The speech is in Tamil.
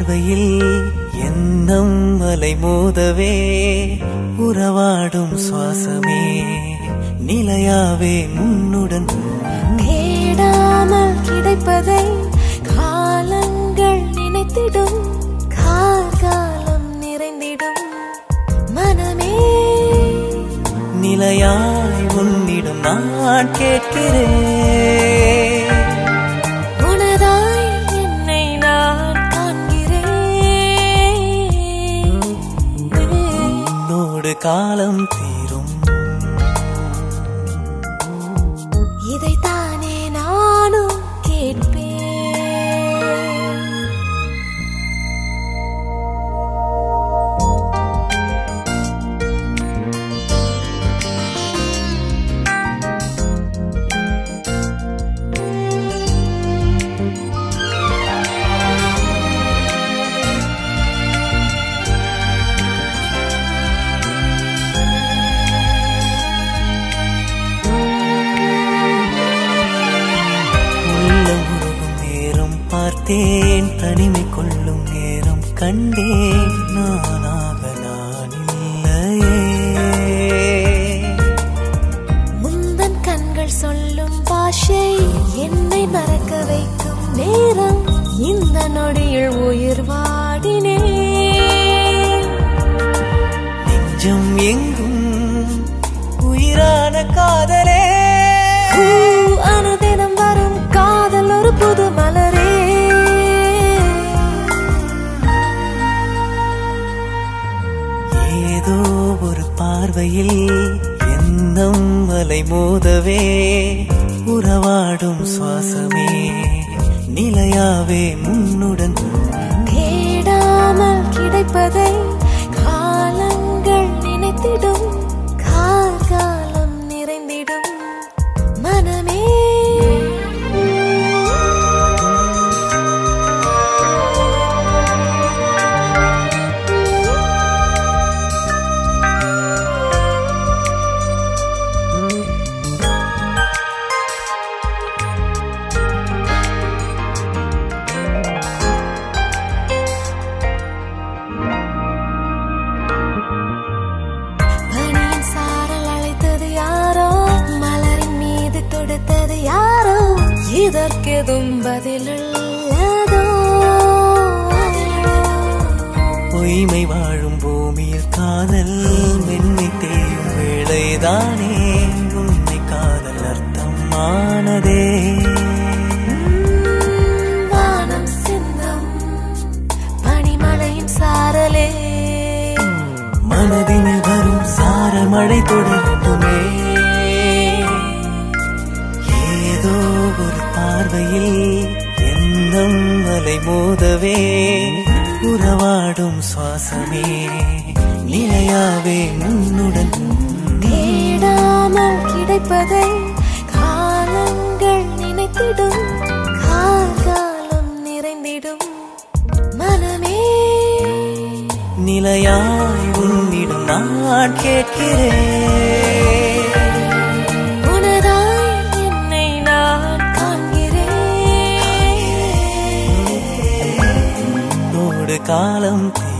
பார்வையில் எண்ணம் அலை மோதவே உறவாடும் சுவாசமே நிலையாவே முன்னுடன் தேடாமல் கிடைப்பதை காலங்கள் நினைத்திடும் கார்காலம் நிறைந்திடும் மனமே நிலையாய் உன்னிடம் நான் கேட்கிறேன் உனதாய் என்னை நான் காண்கிறேன் உன்னோடு காலம் தீரும் இதைத்தானே நானும் கேட்பேன் உள்ளம் உருகும் நேரம் பார்த்தேன் தனிமை கொள்ளும் நேரம் கண்டேன் நானாக நான் இல்லையே முந்தன் கண்கள் சொல்லும் பாஷை என்னை மறக்க வைக்கும் நேரம் இந்த நொடியில் உயிர் வாடினே நெஞ்சம் எங்கும் உயிரான காதலே அனுதினம் வரும் காதல் ஒரு புது மலரே ஏதோ ஒரு பார்வையில் எண்ணம் அலை மோதவே உறவாடும் சுவாசமே நிலையாவே முன்னுடன் தேடாமல் கிடைப்பதை காலங்கள் நினைத்திடும் கார்காலம் நிறைந்திடும் மனமே பனியின் சாரல் அழைத்தது யாரோ மலரின் மீது தொடுத்தது யாரோ இதற்கெதும் பதிலுள்ளதோ பொய்மை வாழும் பூமியில் காதல் மென்மை தேயும் வேளைதானே உண்மை காதல் அர்த்தம் ஆனதே வானம் சிந்தம் பனிமழையின் சாரலே மனதினில் வரும் சாரமழை தொடரட்டுமே ஏதோ ஒரு பார்வையில் எண்ணம் அலை மோதவே உறவாடும் சுவாசமே நிலையாவே முன்னுடன் தேடாமல் கிடைப்பதை காலங்கள் நினைத்திடும் கார்காலம் நிறைந்திடும் மனமே நிலையாய் உன்னிடம் நான் கேட்கிறேன் உனதாய் என்னை நான் காண்கிறேன் உன்னோடு காலம் தீரும்